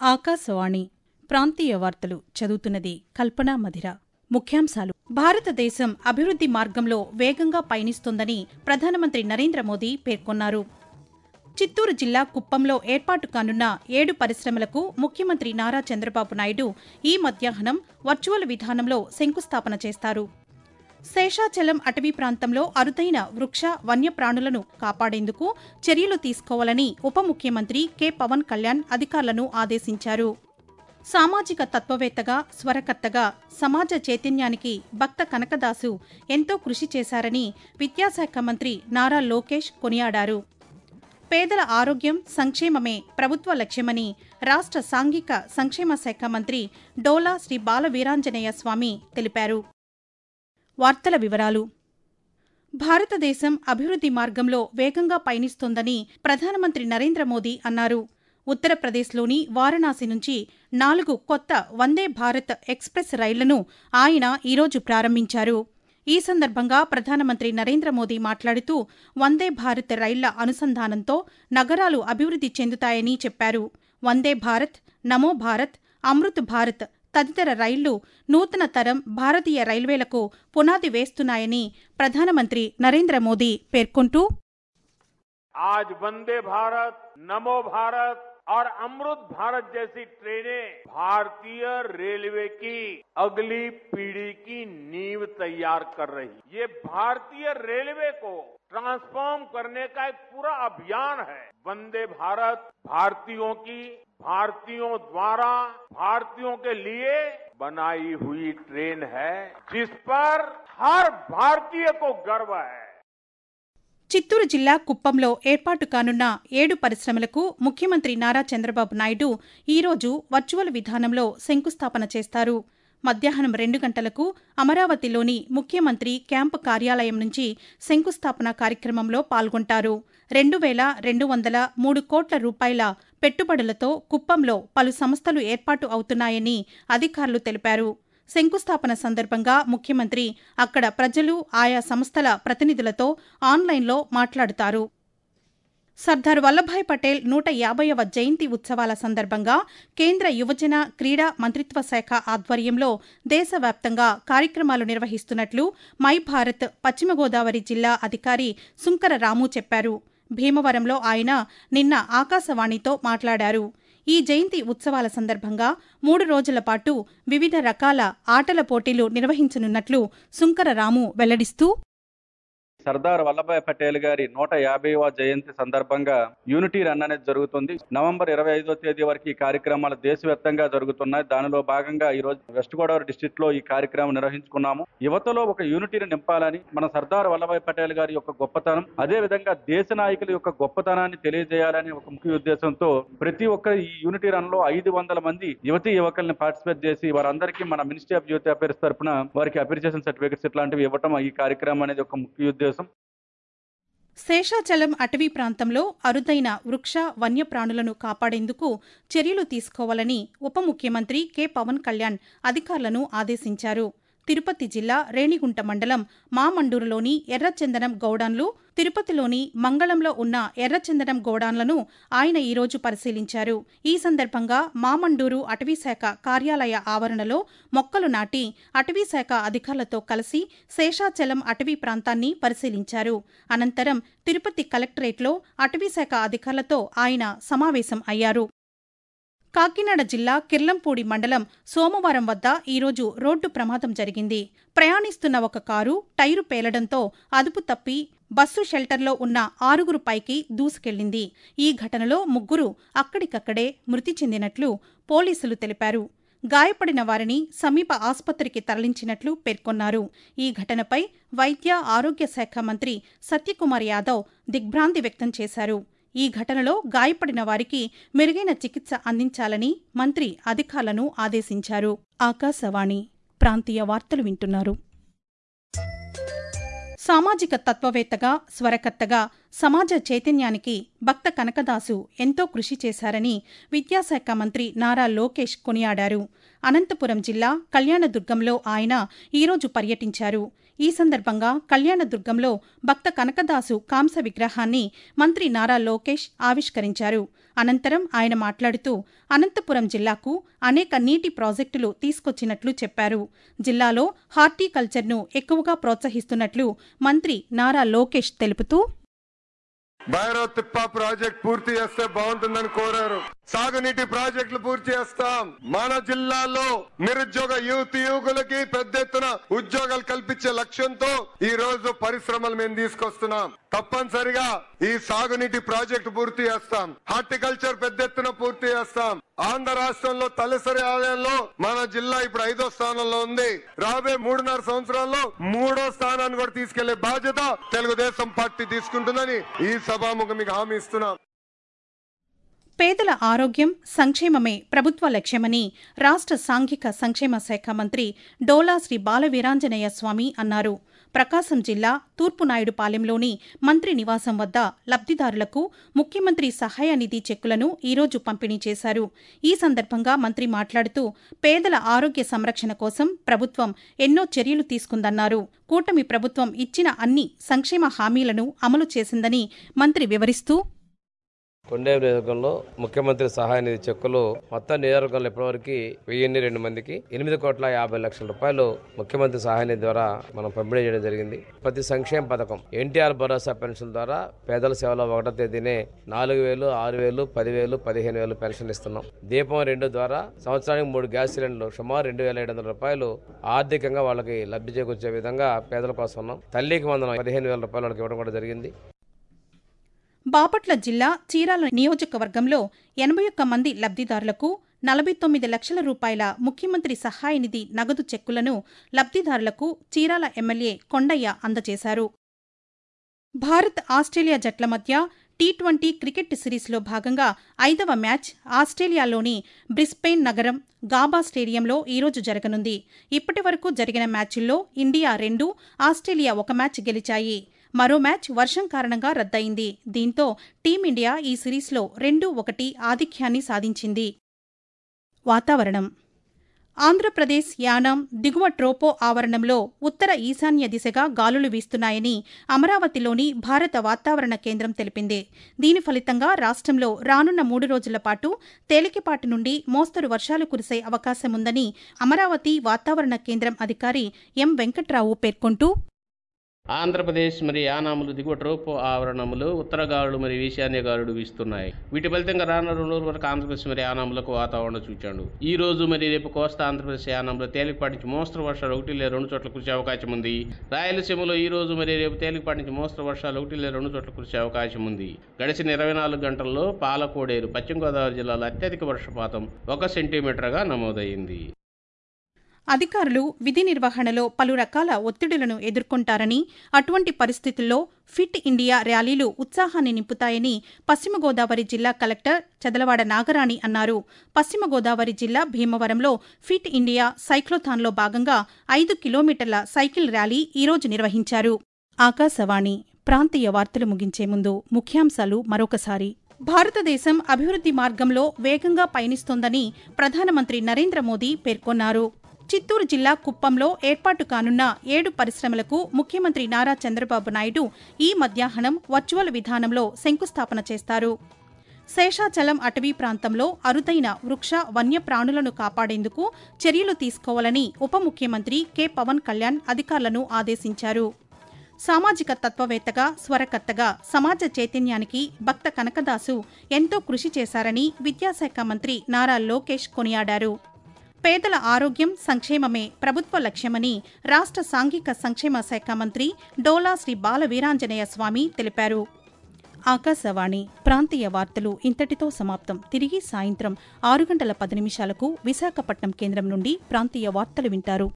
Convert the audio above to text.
ఆకాశవాణి ప్రాంతీయ వార్తలు చదువుతున్నది కల్పనా మధిర ముఖ్యాంశాలు భారతదేశం అభివృద్ది మార్గంలో వేగంగా పయనిస్తోందని ప్రధానమంత్రి నరేంద్ర మోదీ పేర్కొన్నారు చిత్తూరు జిల్లా కుప్పంలో ఏర్పాటు కానున్న ఏడు పరిశ్రమలకు ముఖ్యమంత్రి నారా చంద్రబాబు నాయుడు ఈ మధ్యాహ్నం వర్చువల్ విధానంలో శంకుస్థాపన చేస్తారు శేషాచలం అటవీ ప్రాంతంలో అరుదైన వృక్ష వన్యప్రాణులను కాపాడేందుకు చర్యలు తీసుకోవాలని ఉప ముఖ్యమంత్రి కె పవన్ కళ్యాణ్ అధికారులను ఆదేశించారు సామాజిక తత్వవేత్తగా స్వరకర్తగా సమాజ చైతన్యానికి భక్త కనకదాసు ఎంతో కృషి చేశారని విద్యాశాఖ మంత్రి నారా లోకేష్ కొనియాడారు పేదల ఆరోగ్యం సంక్షేమమే ప్రభుత్వ లక్ష్యమని రాష్ట్ర సాంఘిక సంక్షేమ శాఖ మంత్రి డోలా శ్రీ బాల వీరాంజనేయ స్వామి తెలిపారు వార్తల వివరాలు భారతదేశం అభివృద్ది మార్గంలో వేగంగా పయనిస్తోందని ప్రధానమంత్రి నరేంద్ర మోదీ అన్నారు ఉత్తరప్రదేశ్లోని వారణాసి నుంచి నాలుగు కొత్త వందే భారత్ ఎక్స్ప్రెస్ రైళ్లను ఆయన ఈరోజు ప్రారంభించారు ఈ సందర్భంగా ప్రధానమంత్రి నరేంద్ర మోదీ మాట్లాడుతూ వందే భారత్ రైళ్ల అనుసంధానంతో నగరాలు అభివృద్ది చెందుతాయని చెప్పారు వందే భారత్ నమో భారత్ అమృత్ భారత్ తదితర రైళ్లు నూతన తరం భారతీయ రైల్వేలకు పునాది వేస్తున్నాయని ప్రధానమంత్రి నరేంద్ర మోదీ పేర్కొంటూ आज वंदे भारत नमो भारत और अमृत भारत जैसी ट्रेनें भारतीय रेलवे की अगली पीढ़ी की नींव तैयार कर रही ये भारतीय रेलवे को ट्रांसफॉर्म करने का एक पूरा अभियान है वंदे भारत भारतीयों की भारतीयों द्वारा भारतीयों के लिए बनाई हुई ट्रेन है जिस पर हर भारतीय को गर्व है చిత్తూరు జిల్లా కుప్పంలో ఏర్పాటు కానున్న ఏడు పరిశ్రమలకు ముఖ్యమంత్రి నారా చంద్రబాబు నాయుడు ఈరోజు వర్చువల్ విధానంలో శంకుస్థాపన చేస్తారు మధ్యాహ్నం రెండు గంటలకు అమరావతిలోని ముఖ్యమంత్రి క్యాంపు కార్యాలయం నుంచి శంకుస్థాపన కార్యక్రమంలో పాల్గొంటారు రెండు వేల రెండు వందల మూడు కోట్ల రూపాయల పెట్టుబడులతో కుప్పంలో పలు సంస్థలు ఏర్పాటు అవుతున్నాయని అధికారులు తెలిపారు శంకుస్థాపన సందర్భంగా ముఖ్యమంత్రి అక్కడ ప్రజలు ఆయా సంస్థల ప్రతినిధులతో ఆన్లైన్లో మాట్లాడుతారు సర్దార్ వల్లభాయ్ పటేల్ నూట యాభైవ జయంతి ఉత్సవాల సందర్భంగా కేంద్ర యువజన క్రీడా మంత్రిత్వ శాఖ ఆధ్వర్యంలో దేశవ్యాప్తంగా కార్యక్రమాలు నిర్వహిస్తున్నట్లు మై భారత్ పశ్చిమ గోదావరి జిల్లా అధికారి సుంకర రాము చెప్పారు భీమవరంలో ఆయన నిన్న ఆకాశవాణితో మాట్లాడారు ఈ జయంతి ఉత్సవాల సందర్భంగా మూడు రోజుల పాటు వివిధ రకాల ఆటల పోటీలు నిర్వహించనున్నట్లు సుంకర రాము వెల్లడిస్తూ సర్దార్ వల్లభాయ్ పటేల్ గారి నూట యాభైవ జయంతి సందర్భంగా యూనిటీ రన్ అనేది జరుగుతుంది నవంబర్ ఇరవై ఐదో తేదీ వరకు ఈ కార్యక్రమాలు దేశవ్యాప్తంగా జరుగుతున్నాయి దానిలో భాగంగా ఈ రోజు వెస్ట్ గోదావరి డిస్టిక్ లో ఈ కార్యక్రమం నిర్వహించుకున్నాము యువతలో ఒక యూనిటీని నింపాలని మన సర్దార్ వల్లభాయ్ పటేల్ గారి యొక్క గొప్పతనం అదే విధంగా దేశ నాయకుల యొక్క గొప్పతనాన్ని తెలియజేయాలని ఒక ముఖ్య ఉద్దేశంతో ప్రతి ఒక్క ఈ యూనిటీ రన్ లో ఐదు వందల మంది యువతీ యువకుల్ని పార్టిసిపేట్ చేసి వారందరికీ మన మినిస్ట్రీ ఆఫ్ యూత్ అఫేర్స్ తరఫున వారికి అప్రిసియేషన్ సర్టిఫికెట్స్ ఇట్లాంటివి ఇవ్వటం ఈ కార్యక్రమం అనేది ఒక ముఖ్య ఉద్దేశం శేషాచలం అటవీ ప్రాంతంలో అరుదైన వృక్ష వన్యప్రాణులను కాపాడేందుకు చర్యలు తీసుకోవాలని ఉప ముఖ్యమంత్రి కె పవన్ కళ్యాణ్ అధికారులను ఆదేశించారు తిరుపతి జిల్లా రేణిగుంట మండలం మామండూరులోని ఎర్రచందనం గౌడాన్లు తిరుపతిలోని మంగళంలో ఉన్న ఎర్రచందనం గోడాన్లను ఆయన ఈరోజు పరిశీలించారు ఈ సందర్భంగా మామండూరు అటవీశాఖ కార్యాలయ ఆవరణలో మొక్కలు నాటి అటవీశాఖ అధికారులతో కలిసి శేషాచలం అటవీ ప్రాంతాన్ని పరిశీలించారు అనంతరం తిరుపతి కలెక్టరేట్లో అటవీశాఖ అధికారులతో ఆయన సమావేశం అయ్యారు కాకినాడ జిల్లా కిర్లంపూడి మండలం సోమవారం వద్ద ఈరోజు రోడ్డు ప్రమాదం జరిగింది ప్రయాణిస్తున్న ఒక కారు టైరు పేలడంతో అదుపు తప్పి బస్సు షెల్టర్లో ఉన్న ఆరుగురు పైకి దూసుకెళ్లింది ఈ ఘటనలో ముగ్గురు అక్కడికక్కడే మృతి చెందినట్లు పోలీసులు తెలిపారు గాయపడిన వారిని సమీప ఆసుపత్రికి తరలించినట్లు పేర్కొన్నారు ఈ ఘటనపై వైద్య ఆరోగ్య శాఖ మంత్రి సత్యకుమార్ యాదవ్ దిగ్భ్రాంతి వ్యక్తం చేశారు ఈ ఘటనలో గాయపడిన వారికి మెరుగైన చికిత్స అందించాలని మంత్రి అధికారులను ఆదేశించారు ఆకాశవాణి ప్రాంతీయ వార్తలు వింటున్నారు సామాజిక తత్వవేత్తగా స్వరకర్తగా సమాజ చైతన్యానికి భక్త కనకదాసు ఎంతో కృషి చేశారని విద్యాశాఖ మంత్రి నారా లోకేష్ కొనియాడారు అనంతపురం జిల్లా కళ్యాణదుర్గంలో ఆయన ఈరోజు పర్యటించారు ఈ సందర్భంగా కళ్యాణదుర్గంలో భక్త కనకదాసు కాంస విగ్రహాన్ని మంత్రి నారా లోకేష్ ఆవిష్కరించారు అనంతరం ఆయన మాట్లాడుతూ అనంతపురం జిల్లాకు అనేక నీటి ప్రాజెక్టులు తీసుకొచ్చినట్లు చెప్పారు జిల్లాలో హార్టికల్చర్ను ఎక్కువగా ప్రోత్సహిస్తున్నట్లు మంత్రి నారా లోకేష్ తెలుపుతూ భైరవ్ తిప్ప ప్రాజెక్ట్ పూర్తి చేస్తే బాగుంటుందని కోరారు సాగునీటి ప్రాజెక్టులు పూర్తి చేస్తాం మన జిల్లాలో నిరుద్యోగ యువతి యువకులకి పెద్ద ఎత్తున ఉద్యోగాలు కల్పించే లక్ష్యంతో ఈ రోజు పరిశ్రమలు మేము తీసుకొస్తున్నాం తప్పనిసరిగా ఈ సాగునీటి ప్రాజెక్టు పూర్తి చేస్తాం హార్టికల్చర్ పెద్ద ఎత్తున పూర్తి చేస్తాం ఆంధ్ర రాష్ట్రంలో తలసరి ఆదాయంలో మన జిల్లా ఇప్పుడు ఐదో స్థానంలో ఉంది రాబోయే మూడున్నర సంవత్సరాల్లో మూడో స్థానాన్ని కూడా తీసుకెళ్లే బాధ్యత తెలుగుదేశం పార్టీ తీసుకుంటుందని ఈ సభాముఖం మీకు హామీ ఇస్తున్నాం పేదల ఆరోగ్యం సంక్షేమమే ప్రభుత్వ లక్ష్యమని రాష్ట్ర సాంఘిక సంక్షేమ శాఖ మంత్రి డోలా శ్రీ బాలవీరాంజనేయ స్వామి అన్నారు ప్రకాశం జిల్లా తూర్పునాయుడుపాలెంలోని మంత్రి నివాసం వద్ద లబ్దిదారులకు ముఖ్యమంత్రి సహాయ నిధి చెక్కులను ఈరోజు పంపిణీ చేశారు ఈ సందర్భంగా మంత్రి మాట్లాడుతూ పేదల ఆరోగ్య సంరక్షణ కోసం ప్రభుత్వం ఎన్నో చర్యలు తీసుకుందన్నారు కూటమి ప్రభుత్వం ఇచ్చిన అన్ని సంక్షేమ హామీలను అమలు చేసిందని మంత్రి వివరిస్తూ కొండేపు నియోజకవర్గంలో ముఖ్యమంత్రి సహాయ నిధి చెక్కులు మొత్తం నియోజకవర్గంలో ఇప్పటివరకు వెయ్యిన్ని రెండు మందికి ఎనిమిది కోట్ల యాభై లక్షల రూపాయలు ముఖ్యమంత్రి సహాయ నిధి ద్వారా మనం పంపిణీ చేయడం జరిగింది ప్రతి సంక్షేమ పథకం ఎన్టీఆర్ భరోసా పెన్షన్ ద్వారా పేదల సేవలో ఒకటో తేదీనే నాలుగు వేలు ఆరు వేలు పదివేలు పదిహేను వేలు పెన్షన్ ఇస్తున్నాం దీపం రెండు ద్వారా సంవత్సరానికి మూడు గ్యాస్ సిలిండర్లు సుమారు రెండు వేల ఏడు వందల రూపాయలు ఆర్థికంగా వాళ్ళకి లబ్ధి చేకూర్చే విధంగా పేదల కోసం ఉన్నాం తల్లికి వందనం పదిహేను వేల రూపాయలు వాళ్ళకి ఇవ్వడం కూడా జరిగింది బాపట్ల జిల్లా చీరాల నియోజకవర్గంలో ఎనభై ఒక్క మంది లబ్దిదారులకు నలభై తొమ్మిది లక్షల రూపాయల ముఖ్యమంత్రి సహాయ నిధి నగదు చెక్కులను లబ్దిదారులకు చీరాల ఎమ్మెల్యే కొండయ్య అందజేశారు భారత్ ఆస్ట్రేలియా జట్ల మధ్య టీ ట్వంటీ క్రికెట్ సిరీస్లో భాగంగా ఐదవ మ్యాచ్ ఆస్ట్రేలియాలోని బ్రిస్బెయిన్ నగరం గాబా స్టేడియంలో ఈరోజు జరగనుంది ఇప్పటి వరకు జరిగిన మ్యాచుల్లో ఇండియా రెండు ఆస్ట్రేలియా ఒక మ్యాచ్ గెలిచాయి మరో మ్యాచ్ వర్షం కారణంగా రద్దయింది దీంతో టీమిండియా ఈ సిరీస్లో రెండు ఒకటి ఆధిక్యాన్ని సాధించింది వాతావరణం ఆంధ్రప్రదేశ్ యానాం దిగువ ట్రోపో ఆవరణంలో ఉత్తర ఈశాన్య దిశగా గాలులు వీస్తున్నాయని అమరావతిలోని భారత వాతావరణ కేంద్రం తెలిపింది దీని ఫలితంగా రాష్ట్రంలో రానున్న మూడు రోజుల పాటు తేలికపాటి నుండి మోస్తరు వర్షాలు కురిసే అవకాశముందని అమరావతి వాతావరణ కేంద్రం అధికారి ఎం వెంకట్రావు పేర్కొంటూ ఆంధ్రప్రదేశ్ మరి యానాములు దిగువ ట్రోపు ఆవరణములు ఉత్తర గాలులు మరి ఈశాన్య గాలులు వీస్తున్నాయి వీటి ఫలితంగా రానున్న రెండు రోజుల వరకు ఆంధ్రప్రదేశ్ మరి యానాములకు వాతావరణం చూచాడు ఈ రోజు మరి రేపు కోస్తా ఆంధ్రప్రదేశ్ యానంలో తేలికపాటి నుంచి మోస్తరు వర్షాలు ఒకటి లేదా రెండు చోట్ల కురిసే అవకాశం ఉంది రాయలసీమలో ఈ రోజు మరి రేపు తేలికపాటి నుంచి మోస్తరు వర్షాలు ఒకటి లేదా రెండు చోట్ల కురిసే అవకాశం ఉంది గడిచిన ఇరవై నాలుగు గంటల్లో పాలకోడేరు పశ్చిమ గోదావరి జిల్లాలో అత్యధిక వర్షపాతం ఒక సెంటీమీటర్గా నమోదైంది అధికారులు విధి నిర్వహణలో పలు రకాల ఒత్తిడులను ఎదుర్కొంటారని అటువంటి పరిస్థితుల్లో ఫిట్ ఇండియా ర్యాలీలు ఉత్సాహాన్ని నింపుతాయని పశ్చిమ గోదావరి జిల్లా కలెక్టర్ చదలవాడ నాగరాణి అన్నారు పశ్చిమ గోదావరి జిల్లా భీమవరంలో ఫిట్ ఇండియా సైక్లోథాన్లో భాగంగా ఐదు కిలోమీటర్ల సైకిల్ ర్యాలీ ఈరోజు నిర్వహించారు ఆకాశవాణి ప్రాంతీయ వార్తలు ముగించే ముందు ముఖ్యాంశాలు మరొకసారి భారతదేశం అభివృద్ధి మార్గంలో వేగంగా పయనిస్తోందని ప్రధానమంత్రి నరేంద్ర మోదీ పేర్కొన్నారు చిత్తూరు జిల్లా కుప్పంలో ఏర్పాటు కానున్న ఏడు పరిశ్రమలకు ముఖ్యమంత్రి నారా చంద్రబాబు నాయుడు ఈ మధ్యాహ్నం వర్చువల్ విధానంలో శంకుస్థాపన చేస్తారు శేషాచలం అటవీ ప్రాంతంలో అరుదైన వృక్ష వన్యప్రాణులను కాపాడేందుకు చర్యలు తీసుకోవాలని ఉప ముఖ్యమంత్రి కె పవన్ కళ్యాణ్ అధికారులను ఆదేశించారు సామాజిక తత్వవేత్తగా స్వరకర్తగా సమాజ చైతన్యానికి భక్త కనకదాసు ఎంతో కృషి చేశారని విద్యాశాఖ మంత్రి నారా లోకేష్ కొనియాడారు పేదల ఆరోగ్యం సంక్షేమమే ప్రభుత్వ లక్ష్యమని రాష్ట్ర సాంఘిక సంక్షేమ శాఖ మంత్రి డోలా శ్రీ బాల వీరాంజనేయ స్వామి తెలిపారు ఆకాశవాణి ప్రాంతీయ వార్తలు ఇంతటితో సమాప్తం తిరిగి సాయంత్రం ఆరు గంటల పది నిమిషాలకు విశాఖపట్నం కేంద్రం నుండి ప్రాంతీయ వార్తలు వింటారు